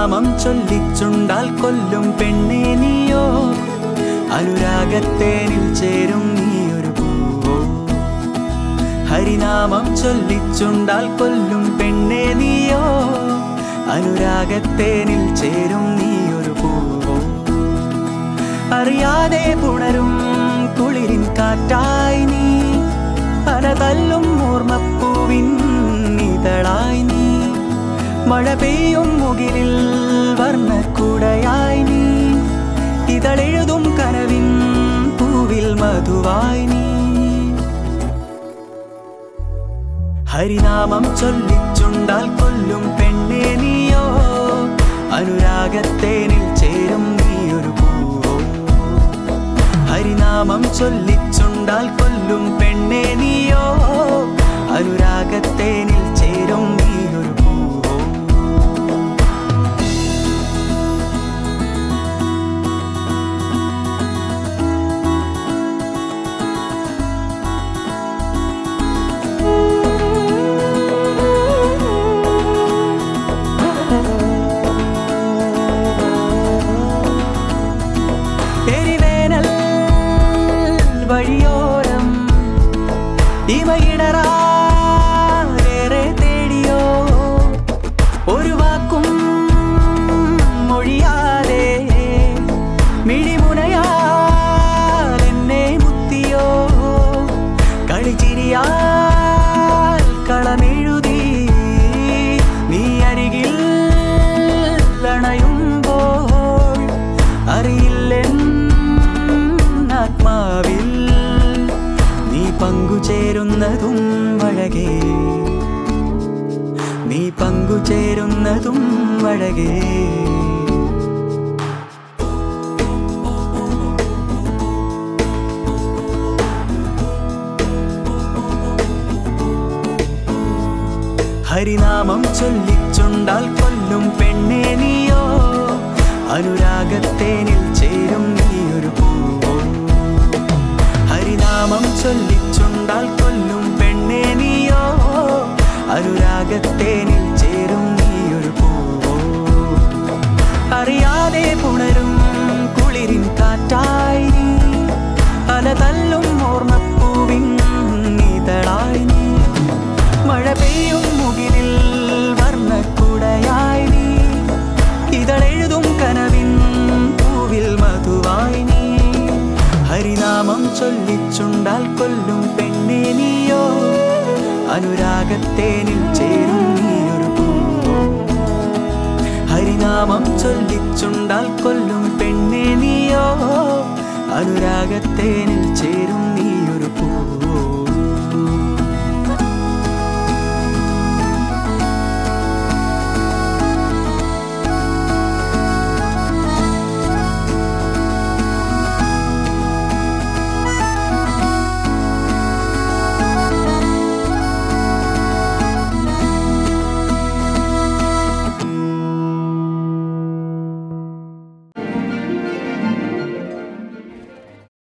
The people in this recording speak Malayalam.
ഹരിനാമം ചൊല്ലിച്ചുണ്ടാൽ കൊല്ലും പെണ്ണേ നീയോ അനുരാഗത്തേനിൽ ചേരും നീയൊരു പൂവോ ഹരിനാമം ചൊല്ലിച്ചുണ്ടാൽ കൊല്ലും പെണ്ണേ നീയോ അനുരാഗത്തേനിൽ ചേരും നീയൊരു പൂവോ അറിയാതെ പുണരും കുളിരിൻ കാറ്റായി നീ അനതല്ലും ഓർമ്മപ്പൂവിൻ ഇതളായി നീ മഴ പെയ്യും മുകിലിൽ വർണ്ണക്കുടയായി നീ ഇതളെഴുതും കനവിൻ പൂവിൽ മധുവായി നീ ഹരിനാമം ചൊല്ലിച്ചുണ്ടാൽ കൊല്ലും പെണ്ണേ നീയോ അനുരാഗത്തേനിൽ ചേരും നീയൊരു പൂവോ ഹരിനാമം ചൊല്ലിച്ചുണ്ടാൽ കൊല്ലും പെണ്ണേ നീയോ അനുരാഗത്തേനിൽ ചേരും നീയൊരു പൂവോ എരിവേനൽ വഴിയോരം ഇമയിടറാറെ തേടിയോ ഒരു വാക്കും മൊഴിയാതെ മിഴിമുനയാൽ എന്നെ മുത്തിയോ കളിച്ചിരിയാൽ കളമെഴുതി നീ അരികിൽ അണയുമ്പോൾ അറിയില്ലെൻ ആത്മാവിൽ നീ പങ്കുചേരുന്നതും അഴകേ നീ പങ്കുചേരുന്നതും അഴകേ ഹരിനാമം ചൊല്ലിച്ചുണ്ടാൽ കൊല്ലും പെണ്ണേ നീയോ അനുരാഗത്തേനിൽ ചേരും നീയൊരു പൂവോ ഹരിനാമം ചൊല്ലിച്ചുണ്ടാൽ കൊല്ലും പെണ്ണേ നീയോ അനുരാഗത്തേനിൽ ചേരും നീയൊരു പൂവോ അറിയാതെ പുണരും കുളിരിൻ കാറ്റായി നീ അലതല്ലും ഓർമ്മപ്പൂവിൻ ഇതളായി നീ മഴ പെയ്യും മുകിലിൽ വർണ്ണക്കുടയായി നീ ഇതളെഴുതും കനവിൻ പൂവിൽ മധുവായി നീ ഹരിനാമം ചൊല്ലിച്ചുണ്ടാൽ കൊല്ലും പെണ്ണേ നീയോ അനുരാഗത്തേനിൽ ചേരും നീയൊരു പൂവോ ഹരിനാമം ചൊല്ലിച്ചുണ്ടാൽ കൊല്ലും പെണ്ണേ നീയോ അനുരാഗത്തേനിൽ ചേരും നീയൊരു